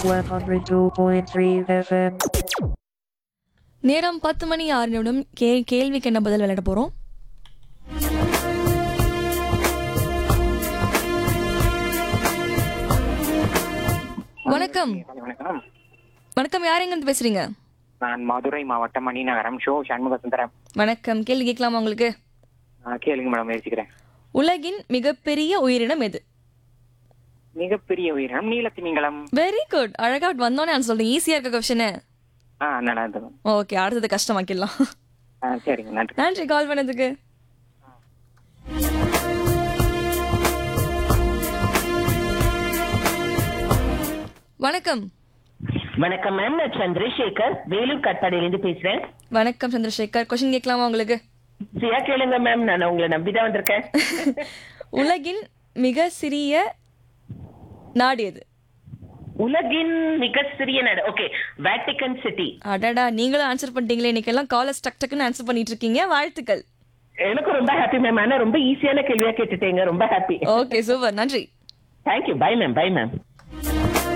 102.3 FM. நேரம் பத்து மணி ஆறு நிமிடம் கே கேள்விக்கு என்ன பதில் விளையாட போறோம் வணக்கம் வணக்கம் வணக்கம் யார் எங்க இருந்து பேசுறீங்க நான் மதுரை மாவட்டம் மணிநகரம் ஷோ சண்முக சுந்தரம் வணக்கம் கேள்வி கேட்கலாமா உங்களுக்கு ஆ, கேளுங்க மேடம் முயற்சிக்கிறேன் உலகின் மிகப்பெரிய உயிரினம் எது மிகப்பெரிய உயிரினம் நீலத்திமிங்கலம் வெரி குட் அழகா வந்தோன்னே நான் சொல்றேன் ஈஸியா இருக்க கொஸ்டின் ஆ நல்லது ஓகே அடுத்தது கஷ்டமாக்கிடலாம் ஆ சரிங்க நன்றி நன்றி கால் பண்ணதுக்கு வணக்கம் வணக்கம் மேம் நான் சந்திரசேகர் வேலூர் காட்பாடியிலிருந்து பேசுறேன் வணக்கம் சந்திரசேகர் கொஸ்டின் கேட்கலாமா உங்களுக்கு சரியா கேளுங்க மேம் நான் உங்களை நம்பிதான் வந்திருக்கேன் உலகின் மிக சிறிய நாடு எது உலகின் மிக சிறிய நாடு ஓகே வேட்டிகன் சிட்டி அடடா நீங்களும் ஆன்சர் பண்ணிட்டீங்களே இன்னைக்கெல்லாம் காலர்ஸ் டக் டக்குன்னு ஆன்சர் பண்ணிட்டு இருக்கீங்க வாழ்த்துக்கள் எனக்கு ரொம்ப ஹாப்பி மேம் ஆனா ரொம்ப ஈஸியான கேள்வியா கேட்டுட்டீங்க ரொம்ப ஹாப்பி ஓகே சூப்பர் நன்றி thank you bye ma'am bye ma'am